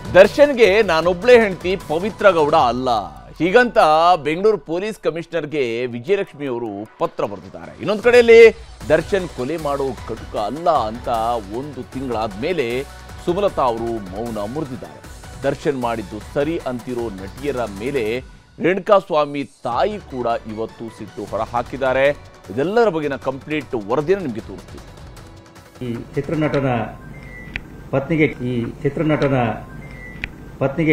ದರ್ಶನ್ಗೆ ನಾನೊಬ್ಳೇ ಹೆಂಡತಿ ಪವಿತ್ರ ಗೌಡ ಅಲ್ಲ ಹೀಗಂತ ಬೆಂಗಳೂರು ಪೊಲೀಸ್ ಕಮಿಷನರ್ಗೆ ವಿಜಯಲಕ್ಷ್ಮಿ ಅವರು ಪತ್ರ ಬರೆದಿದ್ದಾರೆ ಇನ್ನೊಂದು ಕಡೆಯಲ್ಲಿ ದರ್ಶನ್ ಕೊಲೆ ಮಾಡೋ ಕಟುಕ ಅಲ್ಲ ಅಂತ ಒಂದು ತಿಂಗಳಾದ ಮೇಲೆ ಸುಮಲತಾ ಅವರು ಮೌನ ಮುರಿದಿದ್ದಾರೆ ದರ್ಶನ್ ಮಾಡಿದ್ದು ಸರಿ ಅಂತಿರೋ ನಟಿಯರ ಮೇಲೆ ರೇಣುಕಾಸ್ವಾಮಿ ತಾಯಿ ಕೂಡ ಇವತ್ತು ಸಿಟ್ಟು ಹೊರ ಹಾಕಿದ್ದಾರೆ ಇದೆಲ್ಲರ ಬಗೆನ ಕಂಪ್ಲೀಟ್ ವರದಿನ ನಿಮಗೆ ತೋರಿಸ್ತೀವಿ ಈ ಚಿತ್ರನಟನ ಪತ್ನಿಗೆ ಈ ಚಿತ್ರನಟನ ಪತ್ನಿಗೆ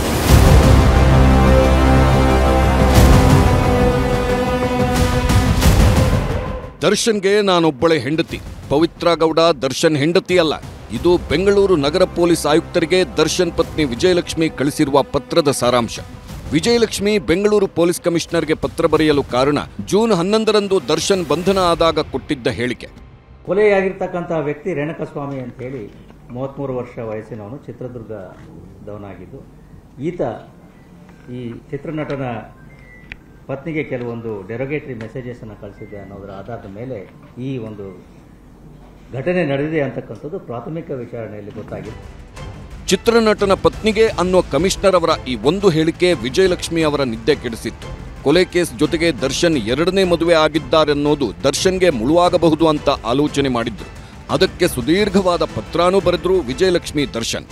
ದರ್ಶನ್ಗೆ ನಾನೊಬ್ಬಳೆ ಹೆಂಡತಿ ಪವಿತ್ರ ಗೌಡ ದರ್ಶನ್ ಹೆಂಡತಿ ಅಲ್ಲ ಇದು ಬೆಂಗಳೂರು ನಗರ ಪೊಲೀಸ್ ಆಯುಕ್ತರಿಗೆ ದರ್ಶನ್ ಪತ್ನಿ ವಿಜಯಲಕ್ಷ್ಮಿ ಕಳಿಸಿರುವ ಪತ್ರದ ಸಾರಾಂಶ ವಿಜಯಲಕ್ಷ್ಮಿ ಬೆಂಗಳೂರು ಪೊಲೀಸ್ ಕಮಿಷನರ್ಗೆ ಪತ್ರ ಬರೆಯಲು ಕಾರಣ ಜೂನ್ ಹನ್ನೊಂದರಂದು ದರ್ಶನ್ ಬಂಧನ ಆದಾಗ ಕೊಟ್ಟಿದ್ದ ಹೇಳಿಕೆ ಕೊಲೆಯಾಗಿರ್ತಕ್ಕಂಥ ವ್ಯಕ್ತಿ ರೇಣುಕಸ್ವಾಮಿ ಅಂತ ಹೇಳಿ ಮೂವತ್ತ್ಮೂರು ವರ್ಷ ವಯಸ್ಸಿನವನು ಚಿತ್ರದುರ್ಗದವನಾಗಿದ್ದು ಈತ ಈ ಚಿತ್ರನಟನ ಪತ್ನಿಗೆ ಕೆಲವೊಂದು ಡೆರೋಗೇಟರಿ ಮೆಸೇಜಸನ್ನು ಕಳಿಸಿದೆ ಅನ್ನೋದರ ಆಧಾರದ ಮೇಲೆ ಈ ಒಂದು ಘಟನೆ ನಡೆದಿದೆ ಅಂತಕ್ಕಂಥದ್ದು ಪ್ರಾಥಮಿಕ ವಿಚಾರಣೆಯಲ್ಲಿ ಗೊತ್ತಾಗಿದೆ ಚಿತ್ರನಟನ ಪತ್ನಿಗೆ ಅನ್ನೋ ಕಮಿಷನರ್ ಅವರ ಈ ಒಂದು ಹೇಳಿಕೆ ವಿಜಯಲಕ್ಷ್ಮಿ ಅವರ ನಿದ್ದೆ ಕೆಡಿಸಿತ್ತು ಕೊಲೆ ಕೇಸ್ ಜೊತೆಗೆ ದರ್ಶನ್ ಎರಡನೇ ಮದುವೆ ಆಗಿದ್ದಾರೆನ್ನೋದು ದರ್ಶನ್ಗೆ ಮುಳುವಾಗಬಹುದು ಅಂತ ಆಲೋಚನೆ ಮಾಡಿದ್ರು ಅದಕ್ಕೆ ಸುದೀರ್ಘವಾದ ಪತ್ರಾನೂ ಬರೆದ್ರು ವಿಜಯಲಕ್ಷ್ಮಿ ದರ್ಶನ್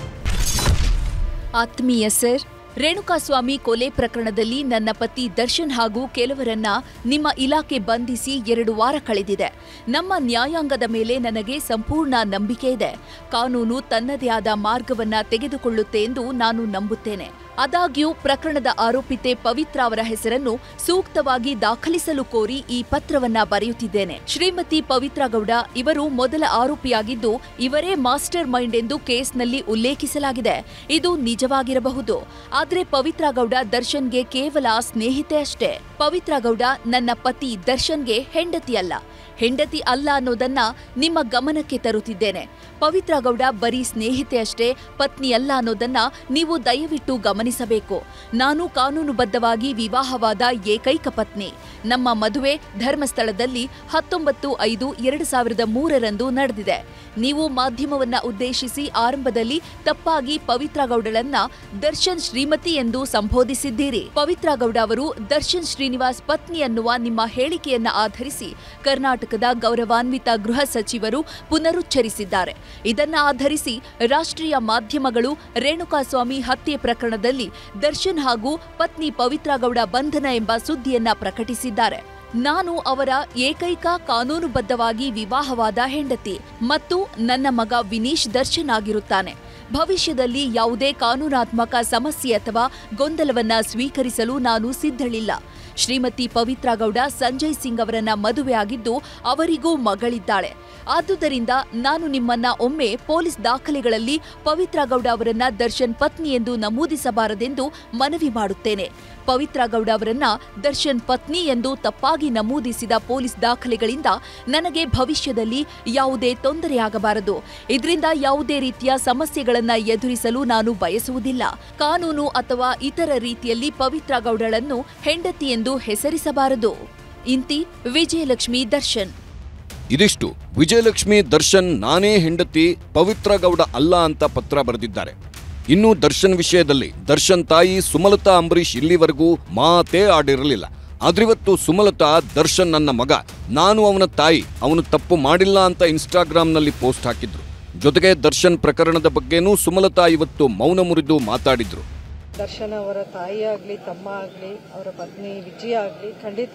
ಆತ್ಮೀಯ ಸರ್ ರೇಣುಕಾಸ್ವಾಮಿ ಕೊಲೆ ಪ್ರಕರಣದಲ್ಲಿ ನನ್ನ ಪತಿ ದರ್ಶನ್ ಹಾಗೂ ಕೆಲವರನ್ನ ನಿಮ್ಮ ಇಲಾಖೆ ಬಂಧಿಸಿ ಎರಡು ವಾರ ಕಳೆದಿದೆ ನಮ್ಮ ನ್ಯಾಯಾಂಗದ ಮೇಲೆ ನನಗೆ ಸಂಪೂರ್ಣ ನಂಬಿಕೆ ಇದೆ ಕಾನೂನು ತನ್ನದೇ ಆದ ಮಾರ್ಗವನ್ನ ತೆಗೆದುಕೊಳ್ಳುತ್ತೆ ಎಂದು ನಾನು ನಂಬುತ್ತೇನೆ ಆದಾಗ್ಯೂ ಪ್ರಕರಣದ ಆರೋಪಿತೆ ಪವಿತ್ರ ಅವರ ಹೆಸರನ್ನು ಸೂಕ್ತವಾಗಿ ದಾಖಲಿಸಲು ಕೋರಿ ಈ ಪತ್ರವನ್ನ ಬರೆಯುತ್ತಿದ್ದೇನೆ ಶ್ರೀಮತಿ ಪವಿತ್ರ ಗೌಡ ಇವರು ಮೊದಲ ಆರೋಪಿಯಾಗಿದ್ದು ಇವರೇ ಮಾಸ್ಟರ್ ಮೈಂಡ್ ಎಂದು ಕೇಸ್ನಲ್ಲಿ ಉಲ್ಲೇಖಿಸಲಾಗಿದೆ ಇದು ನಿಜವಾಗಿರಬಹುದು ಆದ್ರೆ ಪವಿತ್ರ ಗೌಡ ದರ್ಶನ್ಗೆ ಕೇವಲ ಸ್ನೇಹಿತೆ ಅಷ್ಟೇ ಪವಿತ್ರ ಗೌಡ ನನ್ನ ಪತಿ ದರ್ಶನ್ಗೆ ಹೆಂಡತಿ ಅಲ್ಲ ಹೆಂಡತಿ ಅಲ್ಲ ಅನ್ನೋದನ್ನ ನಿಮ್ಮ ಗಮನಕ್ಕೆ ತರುತ್ತಿದ್ದೇನೆ ಪವಿತ್ರ ಗೌಡ ಬರೀ ಸ್ನೇಹಿತೆ ಅಷ್ಟೇ ಪತ್ನಿ ಅಲ್ಲ ಅನ್ನೋದನ್ನ ನೀವು ದಯವಿಟ್ಟು ಗಮನಿಸಬೇಕು ನಾನು ಕಾನೂನುಬದ್ಧವಾಗಿ ವಿವಾಹವಾದ ಏಕೈಕ ಪತ್ನಿ ನಮ್ಮ ಮದುವೆ ಧರ್ಮಸ್ಥಳದಲ್ಲಿ ಹತ್ತೊಂಬತ್ತು ಐದು ಎರಡು ಸಾವಿರದ ಮೂರರಂದು ನಡೆದಿದೆ ನೀವು ಮಾಧ್ಯಮವನ್ನ ಉದ್ದೇಶಿಸಿ ಆರಂಭದಲ್ಲಿ ತಪ್ಪಾಗಿ ಪವಿತ್ರ ಗೌಡಳನ್ನ ದರ್ಶನ್ ಶ್ರೀಮತಿ ಎಂದು ಸಂಬೋಧಿಸಿದ್ದೀರಿ ಪವಿತ್ರ ಗೌಡ ಅವರು ದರ್ಶನ್ ಶ್ರೀನಿವಾಸ್ ಪತ್ನಿ ಅನ್ನುವ ನಿಮ್ಮ ಹೇಳಿಕೆಯನ್ನ ಆಧರಿಸಿ ಕರ್ನಾಟಕದ ಗೌರವಾನ್ವಿತ ಗೃಹ ಸಚಿವರು ಪುನರುಚ್ಚರಿಸಿದ್ದಾರೆ ಇದನ್ನ ಆಧರಿಸಿ ರಾಷ್ಟ್ರೀಯ ಮಾಧ್ಯಮಗಳು ರೇಣುಕಾಸ್ವಾಮಿ ಹತ್ಯೆ ಪ್ರಕರಣದಲ್ಲಿ ದರ್ಶನ್ ಹಾಗೂ ಪತ್ನಿ ಪವಿತ್ರ ಗೌಡ ಬಂಧನ ಎಂಬ ಸುದ್ದಿಯನ್ನ ಪ್ರಕಟಿಸಿದ್ದಾರೆ ನಾನು ಅವರ ಏಕೈಕ ಕಾನೂನುಬದ್ಧವಾಗಿ ವಿವಾಹವಾದ ಹೆಂಡತಿ ಮತ್ತು ನನ್ನ ಮಗ ವಿನೀಶ್ ದರ್ಶನ್ ಆಗಿರುತ್ತಾನೆ ಭವಿಷ್ಯದಲ್ಲಿ ಯಾವುದೇ ಕಾನೂನಾತ್ಮಕ ಸಮಸ್ಯೆ ಅಥವಾ ಗೊಂದಲವನ್ನ ಸ್ವೀಕರಿಸಲು ನಾನು ಸಿದ್ಧಳಿಲ್ಲ ಶ್ರೀಮತಿ ಪವಿತ್ರ ಗೌಡ ಸಂಜಯ್ ಸಿಂಗ್ ಅವರನ್ನ ಮದುವೆಯಾಗಿದ್ದು ಅವರಿಗೂ ಮಗಳಿದ್ದಾಳೆ ಆದುದರಿಂದ ನಾನು ನಿಮ್ಮನ್ನ ಒಮ್ಮೆ ಪೊಲೀಸ್ ದಾಖಲೆಗಳಲ್ಲಿ ಪವಿತ್ರ ಗೌಡ ಅವರನ್ನ ದರ್ಶನ್ ಪತ್ನಿ ಎಂದು ನಮೂದಿಸಬಾರದೆಂದು ಮನವಿ ಮಾಡುತ್ತೇನೆ ಪವಿತ್ರ ಗೌಡ ಅವರನ್ನ ದರ್ಶನ್ ಪತ್ನಿ ಎಂದು ತಪ್ಪಾಗಿ ನಮೂದಿಸಿದ ಪೊಲೀಸ್ ದಾಖಲೆಗಳಿಂದ ನನಗೆ ಭವಿಷ್ಯದಲ್ಲಿ ಯಾವುದೇ ತೊಂದರೆಯಾಗಬಾರದು ಇದರಿಂದ ಯಾವುದೇ ರೀತಿಯ ಸಮಸ್ಯೆಗಳನ್ನ ಎದುರಿಸಲು ನಾನು ಬಯಸುವುದಿಲ್ಲ ಕಾನೂನು ಅಥವಾ ಇತರ ರೀತಿಯಲ್ಲಿ ಪವಿತ್ರ ಗೌಡಳನ್ನು ಹೆಂಡತಿ ಎಂದು ಹೆಸರಿಸಬಾರದು ಇಂತಿ ವಿಜಯಲಕ್ಷ್ಮಿ ದರ್ಶನ್ ಇದಿಷ್ಟು ವಿಜಯಲಕ್ಷ್ಮಿ ದರ್ಶನ್ ನಾನೇ ಹೆಂಡತಿ ಪವಿತ್ರ ಗೌಡ ಅಲ್ಲ ಅಂತ ಪತ್ರ ಬರೆದಿದ್ದಾರೆ ಇನ್ನು ದರ್ಶನ್ ವಿಷಯದಲ್ಲಿ ದರ್ಶನ್ ತಾಯಿ ಸುಮಲತಾ ಅಂಬರೀಷ್ ಇಲ್ಲಿವರೆಗೂ ಮಾತೇ ಆಡಿರಲಿಲ್ಲ ಆದ್ರಿವತ್ತು ಸುಮಲತಾ ದರ್ಶನ್ ನನ್ನ ಮಗ ನಾನು ಅವನ ತಾಯಿ ಅವನು ತಪ್ಪು ಮಾಡಿಲ್ಲ ಅಂತ ಇನ್ಸ್ಟಾಗ್ರಾಂನಲ್ಲಿ ಪೋಸ್ಟ್ ಹಾಕಿದ್ರು ಜೊತೆಗೆ ದರ್ಶನ್ ಪ್ರಕರಣದ ಬಗ್ಗೆನೂ ಸುಮಲತಾ ಇವತ್ತು ಮೌನ ಮುರಿದು ಮಾತಾಡಿದ್ರು ದರ್ಶನ್ ಅವರ ತಾಯಿ ಆಗಲಿ ತಮ್ಮ ಆಗಲಿ ಅವರ ಪತ್ನಿ ವಿಜಯ ಆಗಲಿ ಖಂಡಿತ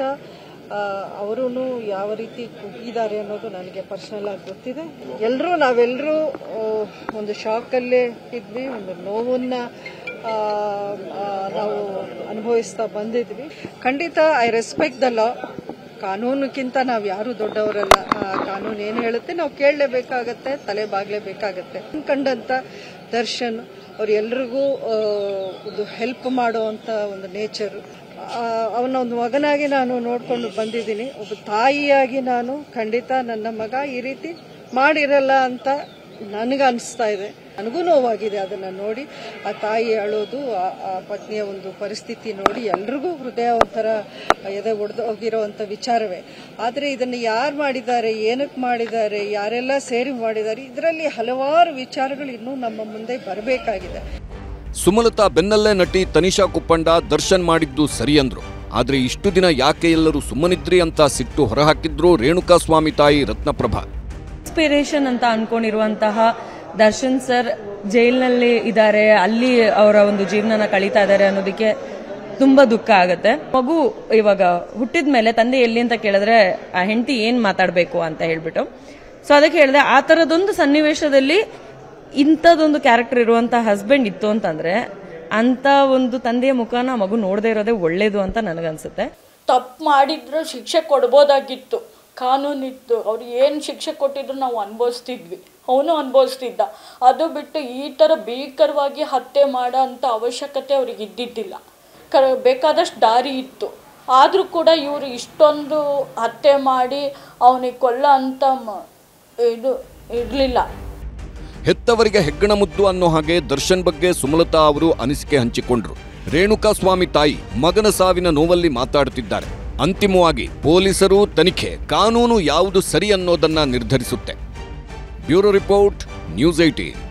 ಅವರು ಯಾವ ರೀತಿ ಕುಗ್ಗಿದ್ದಾರೆ ಅನ್ನೋದು ನನಗೆ ಪರ್ಸನಲ್ ಆಗಿ ಗೊತ್ತಿದೆ ಎಲ್ಲರೂ ನಾವೆಲ್ಲರೂ ಒಂದು ಶಾಕಲ್ಲೇ ಇದ್ವಿ ಒಂದು ನೋವನ್ನ ಆ, ಆ, ನಾವು ಅನುಭವಿಸ್ತಾ ಬಂದಿದ್ವಿ ಖಂಡಿತ ಐ ರೆಸ್ಪೆಕ್ಟ್ ದ ಲಾ ಕಾನೂನುಕ್ಕಿಂತ ನಾವು ಯಾರು ದೊಡ್ಡವರಲ್ಲ ಆ ಕಾನೂನು ಏನು ಹೇಳುತ್ತೆ ನಾವು ಕೇಳಲೇಬೇಕಾಗತ್ತೆ ತಲೆ ಬಾಗ್ಲೇಬೇಕಾಗತ್ತೆ ಕಂಡಂತ ದರ್ಶನ್ ಅವ್ರು ಎಲ್ರಿಗೂ ಆ, ಒಂದು ಹೆಲ್ಪ್ ಮಾಡುವಂತ ಒಂದು ನೇಚರ್ ಅವನ ಒಂದು ಮಗನಾಗಿ ನಾನು ನೋಡ್ಕೊಂಡು ಬಂದಿದ್ದೀನಿ ಒಬ್ಬ ತಾಯಿಯಾಗಿ ನಾನು ಖಂಡಿತ ನನ್ನ ಮಗ ಈ ರೀತಿ ಮಾಡಿರಲ್ಲ ಅಂತ ನನಗೆ ಅನಿಸ್ತಾ ಇದೆ ನನಗೂ ನೋವಾಗಿದೆ ಅದನ್ನ ನೋಡಿ ಆ ತಾಯಿ ಅಳೋದು ಆ ಆ ಪತ್ನಿಯ ಒಂದು ಪರಿಸ್ಥಿತಿ ನೋಡಿ ಎಲ್ರಿಗೂ ಹೃದಯ ಒಂಥರ ಎದೆ ಒಡೆದು ಹೋಗಿರೋವಂಥ ವಿಚಾರವೇ ಆದರೆ ಇದನ್ನು ಯಾರು ಮಾಡಿದ್ದಾರೆ ಏನಕ್ಕೆ ಮಾಡಿದ್ದಾರೆ ಯಾರೆಲ್ಲ ಸೇರಿ ಮಾಡಿದ್ದಾರೆ ಇದರಲ್ಲಿ ಹಲವಾರು ವಿಚಾರಗಳು ಇನ್ನೂ ನಮ್ಮ ಮುಂದೆ ಬರಬೇಕಾಗಿದೆ ಸುಮಲತಾ ಬೆನ್ನಲ್ಲೇ ನಟಿ ತನಿಷಾ ಕುಪ್ಪಂಡ ದರ್ಶನ್ ಮಾಡಿದ್ದು ಸರಿ ಅಂದ್ರು ಆದ್ರೆ ಇಷ್ಟು ದಿನ ಯಾಕೆ ಎಲ್ಲರೂ ಸುಮ್ಮನಿದ್ರಿ ಅಂತ ಸಿಟ್ಟು ಹೊರಹಾಕಿದ್ರು ರೇಣುಕಾಸ್ವಾಮಿ ತಾಯಿ ರತ್ನಪ್ರಭಾ ಇನ್ಸ್ಪಿರೇಷನ್ ಅಂತ ಅನ್ಕೊಂಡಿರುವಂತಹ ದರ್ಶನ್ ಸರ್ ಜೈಲ್ನಲ್ಲಿ ಇದ್ದಾರೆ ಅಲ್ಲಿ ಅವರ ಒಂದು ಜೀವನನ ಕಳೀತಾ ಇದ್ದಾರೆ ಅನ್ನೋದಕ್ಕೆ ತುಂಬಾ ದುಃಖ ಆಗುತ್ತೆ ಮಗು ಇವಾಗ ಹುಟ್ಟಿದ ಮೇಲೆ ತಂದೆ ಎಲ್ಲಿ ಅಂತ ಕೇಳಿದ್ರೆ ಆ ಹೆಂಡತಿ ಏನ್ ಮಾತಾಡ್ಬೇಕು ಅಂತ ಹೇಳ್ಬಿಟ್ಟು ಸೊ ಅದಕ್ಕೆ ಹೇಳಿದೆ ಆ ತರದೊಂದು ಸನ್ನಿವೇಶದಲ್ಲಿ ಇಂಥದ್ದೊಂದು ಕ್ಯಾರೆಕ್ಟರ್ ಇರುವಂತ ಹಸ್ಬೆಂಡ್ ಇತ್ತು ಅಂತಂದ್ರೆ ಅಂತ ಒಂದು ತಂದೆಯ ಮುಖನ ಆ ಮಗು ನೋಡದೇ ಇರೋದೇ ಒಳ್ಳೇದು ಅಂತ ನನಗನ್ಸುತ್ತೆ ತಪ್ಪು ಮಾಡಿದ್ರು ಶಿಕ್ಷೆ ಕೊಡ್ಬೋದಾಗಿತ್ತು ಕಾನೂನಿತ್ತು ಅವ್ರು ಏನು ಶಿಕ್ಷೆ ಕೊಟ್ಟಿದ್ರು ನಾವು ಅನುಭವಿಸ್ತಿದ್ವಿ ಅವನು ಅನುಭವಿಸ್ತಿದ್ದ ಅದು ಬಿಟ್ಟು ಈ ಥರ ಭೀಕರವಾಗಿ ಹತ್ಯೆ ಮಾಡೋ ಅಂಥ ಅವಶ್ಯಕತೆ ಅವ್ರಿಗೆ ಇದ್ದಿದ್ದಿಲ್ಲ ಕ ಬೇಕಾದಷ್ಟು ದಾರಿ ಇತ್ತು ಆದರೂ ಕೂಡ ಇವರು ಇಷ್ಟೊಂದು ಹತ್ಯೆ ಮಾಡಿ ಅವನಿಗೆ ಕೊಲ್ಲೋ ಅಂಥ ಮ- ಇದು ಇರಲಿಲ್ಲ ಹೆತ್ತವರಿಗೆ ಹೆಗ್ಗಣ ಮುದ್ದು ಅನ್ನೋ ಹಾಗೆ ದರ್ಶನ್ ಬಗ್ಗೆ ಸುಮಲತಾ ಅವರು ಅನಿಸಿಕೆ ಹಂಚಿಕೊಂಡ್ರು ರೇಣುಕಾಸ್ವಾಮಿ ತಾಯಿ ಮಗನ ಸಾವಿನ ನೋವಲ್ಲಿ ಮಾತಾಡುತ್ತಿದ್ದಾರೆ ಅಂತಿಮವಾಗಿ ಪೊಲೀಸರು ತನಿಖೆ ಕಾನೂನು ಯಾವುದು ಸರಿ ಅನ್ನೋದನ್ನ ನಿರ್ಧರಿಸುತ್ತೆ ಬ್ಯೂರೋ ರಿಪೋರ್ಟ್ ನ್ಯೂಸ್ ಏಟೀನ್